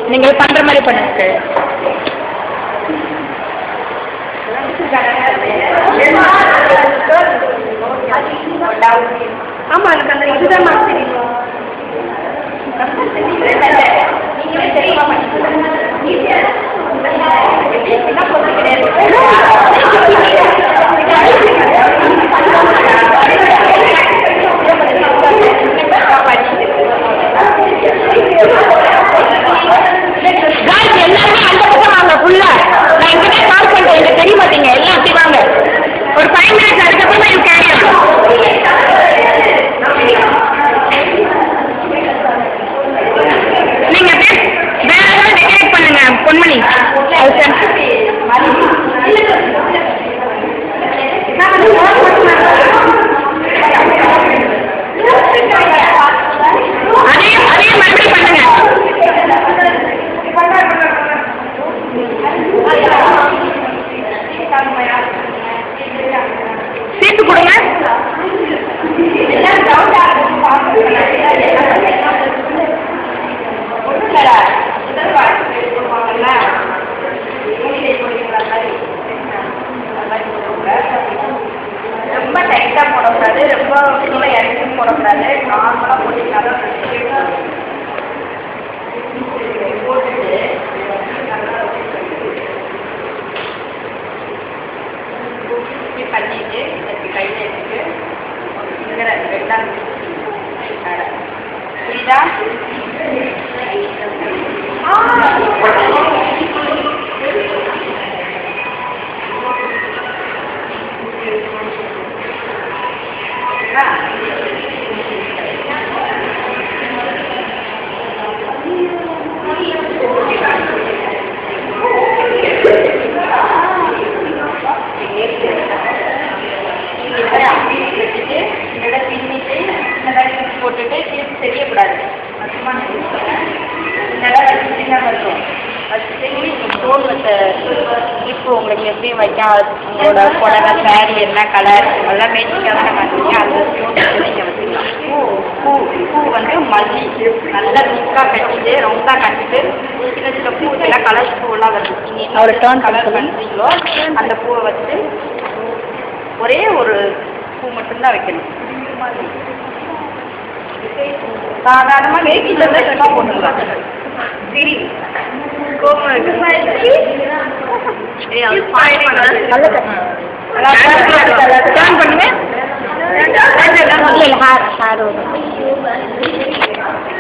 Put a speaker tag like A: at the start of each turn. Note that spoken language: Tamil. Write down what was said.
A: நீங்கள் பண்ற மாதிரி பண்ணுங்க
B: ஆமா எனக்கு அந்த இதுதான் மேம் தெரியும்
A: காய்ஸ் எல்லாருமே அந்த பக்கம் வாங்க ஃபுல்லா நான் இங்கே கால் பண்ணிட்டேன் எனக்கு தெரிய மாட்டீங்க எல்லாம் அப்படி வாங்க ஒரு ஃபைவ் மினிட்ஸ் அதுக்கப்புறமா யூ கேரி நீங்க அப்படியே வேற ஏதாவது டெக்கரேட் பண்ணுங்க பொன்மணி அது சரி. அதே அதே மாதிரி பண்ணுங்க சீட்டு கொடுங்க
B: ரொம்ப டைட்டா போடக்கூடாது ரொம்ப உள்ள இறக்கி போடக்கூடாது நார்மலா போட்டீங்கன்னா போட்டுட்டு இப்படி பண்ணிட்டு இப்படி கையில எடுத்து இங்கே ரெண்டாம் புரியுதா வச்சுட்டு இந்த பின்னிட்டு இந்த கட்டி போட்டுட்டு இது தெரியக்கூடாது சும்மா இந்த வச்சு சின்ன வரும் வச்சுட்டு ஸ்டோன் வச்ச இப்போ உங்களுக்கு எப்படி வைக்க உங்களோட புடவை சாரி என்ன கலர் எல்லாம் மேட்சிங்காக தான் காட்டுறீங்க அந்த ஸ்டோன் வச்சு நீங்கள் வச்சுக்கலாம் பூ பூ பூ வந்து மல்லி நல்லா திக்காக கட்டிட்டு ரவுண்டாக கட்டிட்டு சின்ன சின்ன பூக்கெல்லாம் கலர் பூவெல்லாம் வருது நீங்கள்
A: அவரை turn பண்ண
B: கலர்
A: சொல்லுங்க.
B: பண்ணுறீங்களோ அந்த பூவை வச்சு ஒரே ஒரு பூ மட்டும்தான் வைக்கணும் சாதாரணமாக வேட்டியில் இருந்தால் சும்மா போட்டுக்கலாம் சரி கோமம் இருக்கு ஏய், அது பாய் பண்ணாது.
A: நல்ல டர்ன் பண்ணுங்க இல்ல இல்ல ஹேர் ஹேர்